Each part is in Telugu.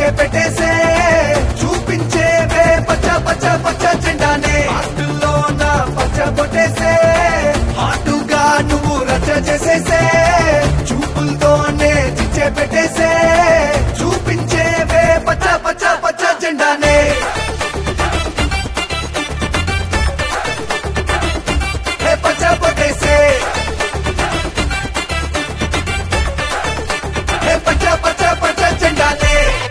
చిచ్చే పెట్టేసే చూపించేవే పచ్చ పచ్చ పచ్చ జెండానే హార్టులో నా పచ్చ కొట్టేసే హాటుగా నువ్వు రచ్చ చేసేసే చూపులతోనే చిచ్చే పెట్టేసే చూపించేవే పచ్చ పచ్చ పచ్చ జెండానే హే పచ్చ కొట్టేసే హే పచ్చ పచ్చ పచ్చ జెండానే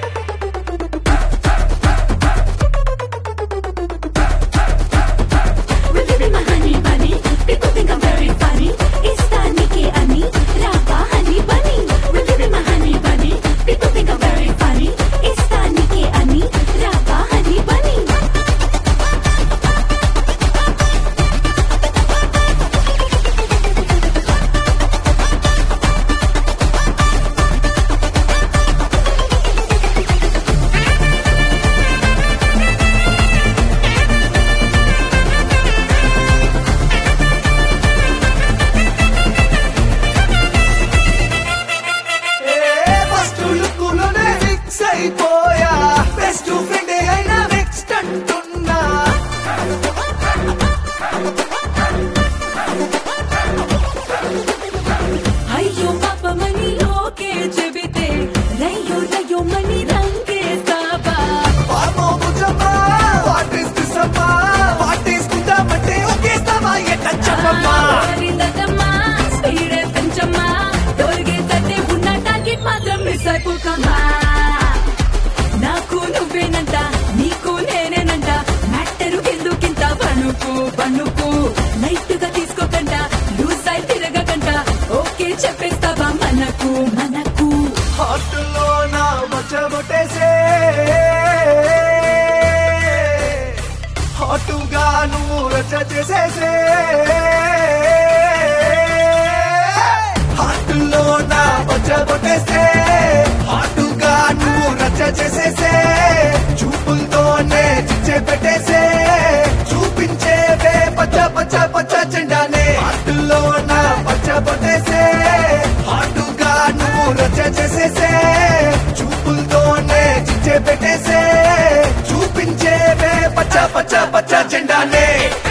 Will you be my honey bunny? People think I'm very funny. Istanike ani, rapa honey bunny. Will you be my honey bunny? People think I'm very funny. Istanike ani, rapa honey bunny. First look లోనే ఫిక్స్ అయిపోయా బెస్ట్ ఫ్రెండ్ అయినా నెక్స్ట్ అంటున్నా అయ్యో పాపమని ఓకే చెబితే రయ్యో రయ్యో మని రంగేస్తావా వామో భుజమా వాట్ ఇస్ దిస్ అమ్మా వాట్ ఇస్ కుందామంటే ఒకేస్తావా ఎట్ట చెప్పమ్మా మారిందటమ్మా, స్పీడే పెంచమ్మా, దొరికేదట్టే ఉన్న టార్గెట్ మాత్రం మిస్ అయిపోకమ్మా. నాకు నువ్వేనంట నీకు నేనేనంట మ్యాటరు ఎందుకింత పనుకు పనుకు లైట్ గా తీసుకోకంట లూజ్ అయి తిరగకంట ఓకే చెప్పేస్తావా మనకు మనకు హార్ట్లో నా మచ్చబొట్టేసే హాటుగా నువ్వు రచ్చ చేసేసే హార్ట్లో నా మచ్చబొట్టేసే హాటుగా నువ్వు రచ్చ చేసేసే చూపులతోనే చిచ్చే పెట్టేసే చూపించేవే పచ్చ పచ్చ పచ్చ జెండానే హార్ట్లో నా మచ్చబొట్టేసే హాటుగా నువ్వు రచ్చ చేసేసే చూపులతోనే చిచ్చే పెట్టేసే చూపించేవే పచ్చ పచ్చ పచ్చ జెండానే